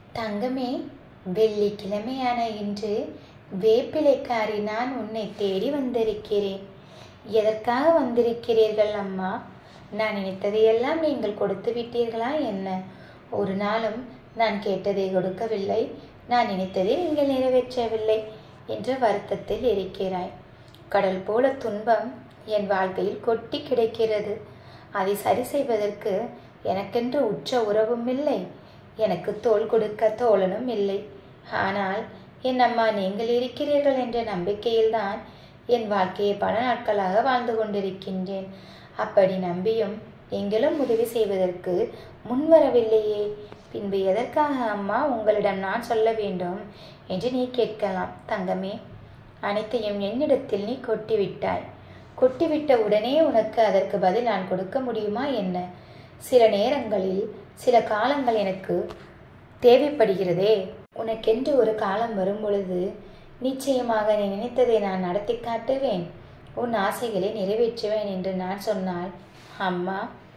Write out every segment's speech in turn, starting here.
தங்கமே வெள்ளிக்கிழமையான இன்று வேப்பிலைக்காரி நான் உன்னை தேடி வந்திருக்கிறேன் எதற்காக வந்திருக்கிறீர்கள் அம்மா நான் நினைத்ததையெல்லாம் நீங்கள் கொடுத்து விட்டீர்களா என்ன ஒரு நாளும் நான் கேட்டதை கொடுக்கவில்லை நான் நினைத்ததை நீங்கள் நிறைவேற்றவில்லை என்ற வருத்தத்தில் இருக்கிறாய் கடல் போல துன்பம் என் வாழ்க்கையில் கொட்டி கிடக்கிறது அதை சரி செய்வதற்கு எனக்கென்று உற்ற உறவும் இல்லை எனக்கு தோள் கொடுக்க தோழனும் இல்லை ஆனால் என் அம்மா நீங்கள் இருக்கிறீர்கள் என்ற நம்பிக்கையில்தான் என் வாழ்க்கையை பல நாட்களாக வாழ்ந்து கொண்டிருக்கின்றேன் அப்படி நம்பியும் நீங்களும் உதவி செய்வதற்கு முன்வரவில்லையே பின்பு எதற்காக அம்மா உங்களிடம் நான் சொல்ல வேண்டும் என்று நீ கேட்கலாம் தங்கமே அனைத்தையும் என்னிடத்தில் நீ கொட்டிவிட்டாய் கொட்டிவிட்ட உடனே உனக்கு அதற்கு பதில் நான் கொடுக்க முடியுமா என்ன சில நேரங்களில் சில காலங்கள் எனக்கு தேவைப்படுகிறதே உனக்கென்று ஒரு காலம் வரும் பொழுது நிச்சயமாக நீ நினைத்ததை நான் நடத்தி காட்டுவேன் உன் ஆசைகளை நிறைவேற்றுவேன் என்று நான் சொன்னால் அம்மா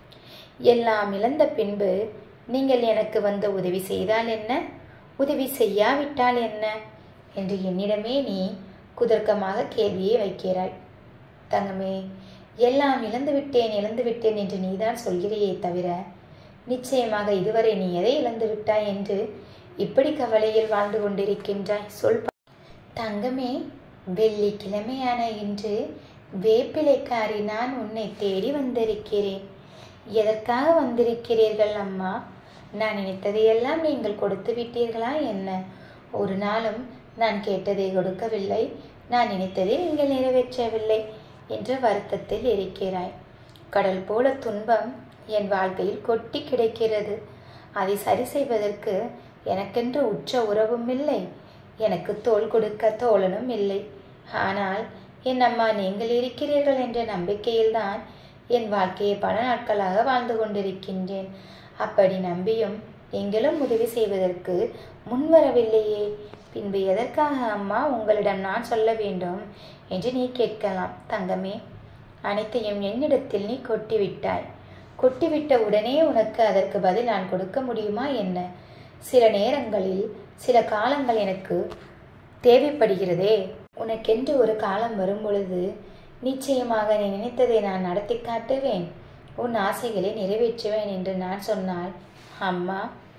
எல்லாம் இழந்த பின்பு நீங்கள் எனக்கு வந்து உதவி செய்தால் என்ன உதவி செய்யாவிட்டால் என்ன என்று என்னிடமே நீ குதர்க்கமாக கேள்வியை வைக்கிறாய் தங்கமே எல்லாம் இழந்து விட்டேன் இழந்து விட்டேன் என்று நீதான் சொல்கிறையே தவிர நிச்சயமாக இதுவரை நீ எதை இழந்து விட்டாய் என்று இப்படி கவலையில் வாழ்ந்து கொண்டிருக்கின்றாய் சொல் பா- தங்கமே வெள்ளிக்கிழமையான இன்று வேப்பிலைக்காரி நான் உன்னை தேடி வந்திருக்கிறேன் எதற்காக வந்திருக்கிறீர்கள் அம்மா நான் நினைத்ததையெல்லாம் நீங்கள் கொடுத்து விட்டீர்களா என்ன ஒரு நாளும் நான் கேட்டதை கொடுக்கவில்லை நான் நினைத்ததை நீங்கள் நிறைவேற்றவில்லை என்ற வருத்தத்தில் இருக்கிறாய் கடல் போல துன்பம் என் வாழ்க்கையில் கொட்டி கிடக்கிறது அதை சரி செய்வதற்கு எனக்கென்று உற்ற உறவும் இல்லை எனக்கு தோள் கொடுக்க தோழனும் இல்லை ஆனால் என் அம்மா நீங்கள் இருக்கிறீர்கள் என்ற நம்பிக்கையில்தான் என் வாழ்க்கையை பல நாட்களாக வாழ்ந்து கொண்டிருக்கின்றேன் அப்படி நம்பியும் நீங்களும் உதவி செய்வதற்கு முன்வரவில்லையே பின்பு எதற்காக அம்மா உங்களிடம் நான் சொல்ல வேண்டும் என்று நீ கேட்கலாம் தங்கமே அனைத்தையும் என்னிடத்தில் நீ கொட்டிவிட்டாய் கொட்டிவிட்ட உடனே உனக்கு அதற்கு பதில் நான் கொடுக்க முடியுமா என்ன சில நேரங்களில் சில காலங்கள் எனக்கு தேவைப்படுகிறதே உனக்கென்று ஒரு காலம் வரும் பொழுது நிச்சயமாக நீ நினைத்ததை நான் நடத்தி காட்டுவேன் உன் ஆசைகளை நிறைவேற்றுவேன் என்று நான் சொன்னால் அம்மா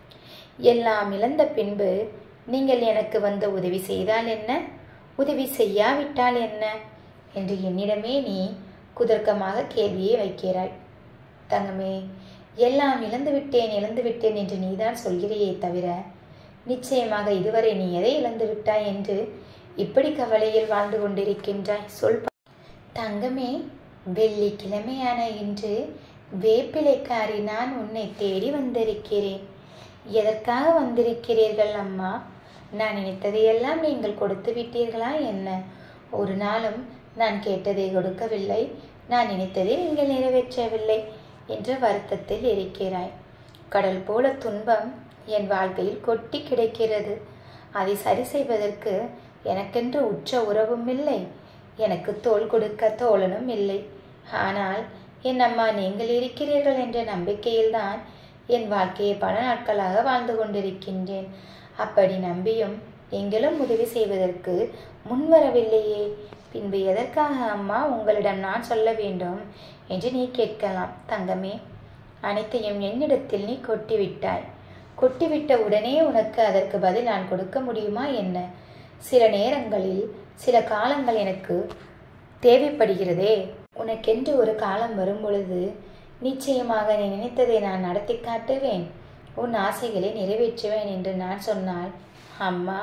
எல்லாம் இழந்த பின்பு நீங்கள் எனக்கு வந்து உதவி செய்தால் என்ன உதவி செய்யாவிட்டால் என்ன என்று என்னிடமே நீ குதர்க்கமாக கேள்வியை வைக்கிறாய் தங்கமே எல்லாம் இழந்து விட்டேன் இழந்து விட்டேன் என்று நீதான் சொல்கிறையே தவிர நிச்சயமாக இதுவரை நீ எதை இழந்து விட்டாய் என்று இப்படி கவலையில் வாழ்ந்து கொண்டிருக்கின்றாய் சொல் பா- தங்கமே வெள்ளிக்கிழமையான இன்று வேப்பிலைக்காரி நான் உன்னை தேடி வந்திருக்கிறேன் எதற்காக வந்திருக்கிறீர்கள் அம்மா நான் நினைத்ததையெல்லாம் நீங்கள் கொடுத்து விட்டீர்களா என்ன ஒரு நாளும் நான் கேட்டதை கொடுக்கவில்லை நான் நினைத்ததை நீங்கள் நிறைவேற்றவில்லை என்ற வருத்தத்தில் இருக்கிறாய் கடல் போல துன்பம் என் வாழ்க்கையில் கொட்டி கிடக்கிறது அதை சரி செய்வதற்கு எனக்கென்று உற்ற உறவும் இல்லை எனக்கு தோள் கொடுக்க தோழனும் இல்லை ஆனால் என் அம்மா நீங்கள் இருக்கிறீர்கள் என்ற நம்பிக்கையில்தான் என் வாழ்க்கையை பல நாட்களாக வாழ்ந்து கொண்டிருக்கின்றேன் அப்படி நம்பியும் நீங்களும் உதவி செய்வதற்கு முன்வரவில்லையே பின்பு எதற்காக அம்மா உங்களிடம் நான் சொல்ல வேண்டும் என்று நீ கேட்கலாம் தங்கமே அனைத்தையும் என்னிடத்தில் நீ கொட்டிவிட்டாய் கொட்டிவிட்ட உடனே உனக்கு அதற்கு பதில் நான் கொடுக்க முடியுமா என்ன சில நேரங்களில் சில காலங்கள் எனக்கு தேவைப்படுகிறதே உனக்கென்று ஒரு காலம் வரும் பொழுது நிச்சயமாக நீ நினைத்ததை நான் நடத்தி காட்டுவேன் உன் ஆசைகளை நிறைவேற்றுவேன் என்று நான் சொன்னால் அம்மா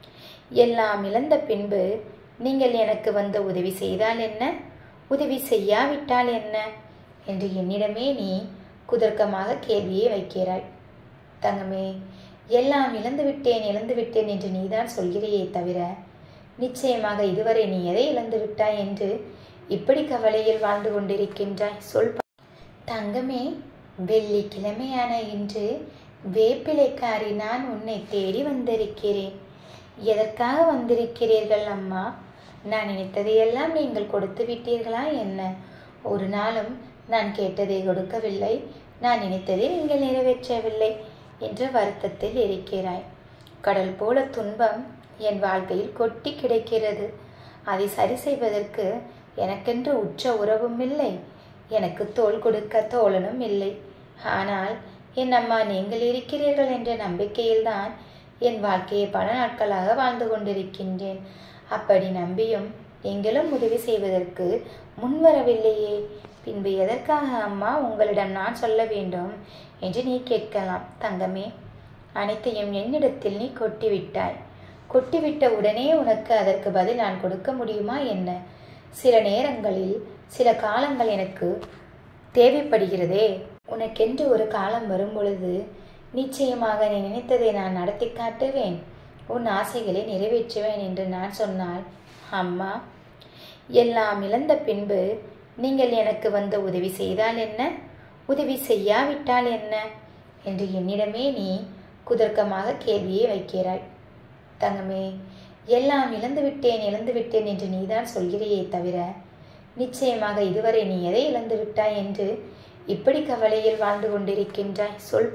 எல்லாம் இழந்த பின்பு நீங்கள் எனக்கு வந்து உதவி செய்தால் என்ன உதவி செய்யாவிட்டால் என்ன என்று என்னிடமே நீ குதர்க்கமாக கேள்வியை வைக்கிறாய் தங்கமே எல்லாம் இழந்து விட்டேன் இழந்து விட்டேன் என்று நீதான் சொல்கிறையே தவிர நிச்சயமாக இதுவரை நீ எதை இழந்து விட்டாய் என்று இப்படி கவலையில் வாழ்ந்து கொண்டிருக்கின்றாய் சொல் பா- தங்கமே வெள்ளிக்கிழமையான இன்று வேப்பிலைக்காரி நான் உன்னை தேடி வந்திருக்கிறேன் எதற்காக வந்திருக்கிறீர்கள் அம்மா நான் நினைத்ததையெல்லாம் நீங்கள் கொடுத்து விட்டீர்களா என்ன ஒரு நாளும் நான் கேட்டதை கொடுக்கவில்லை நான் நினைத்ததை நீங்கள் நிறைவேற்றவில்லை என்ற வருத்தத்தில் இருக்கிறாய் கடல் போல துன்பம் என் வாழ்க்கையில் கொட்டி கிடக்கிறது அதை சரி செய்வதற்கு எனக்கென்று உற்ற உறவும் இல்லை எனக்கு தோள் கொடுக்க தோழனும் இல்லை ஆனால் என் அம்மா நீங்கள் இருக்கிறீர்கள் என்ற நம்பிக்கையில்தான் என் வாழ்க்கையை பல நாட்களாக வாழ்ந்து கொண்டிருக்கின்றேன் அப்படி நம்பியும் நீங்களும் உதவி செய்வதற்கு முன்வரவில்லையே பின்பு எதற்காக அம்மா உங்களிடம் நான் சொல்ல வேண்டும் என்று நீ கேட்கலாம் தங்கமே அனைத்தையும் என்னிடத்தில் நீ கொட்டிவிட்டாய் கொட்டிவிட்ட உடனே உனக்கு அதற்கு பதில் நான் கொடுக்க முடியுமா என்ன சில நேரங்களில் சில காலங்கள் எனக்கு தேவைப்படுகிறதே உனக்கென்று ஒரு காலம் வரும் பொழுது நிச்சயமாக நீ நினைத்ததை நான் நடத்தி காட்டுவேன் உன் ஆசைகளை நிறைவேற்றுவேன் என்று நான் சொன்னால் அம்மா எல்லாம் இழந்த பின்பு நீங்கள் எனக்கு வந்து உதவி செய்தால் என்ன உதவி செய்யாவிட்டால் என்ன என்று என்னிடமே நீ குதர்க்கமாக கேள்வியை வைக்கிறாய் தங்கமே எல்லாம் இழந்து விட்டேன் இழந்து விட்டேன் என்று நீதான் சொல்கிறையே தவிர நிச்சயமாக இதுவரை நீ எதை இழந்து விட்டாய் என்று இப்படி கவலையில் வாழ்ந்து கொண்டிருக்கின்றாய் சொல்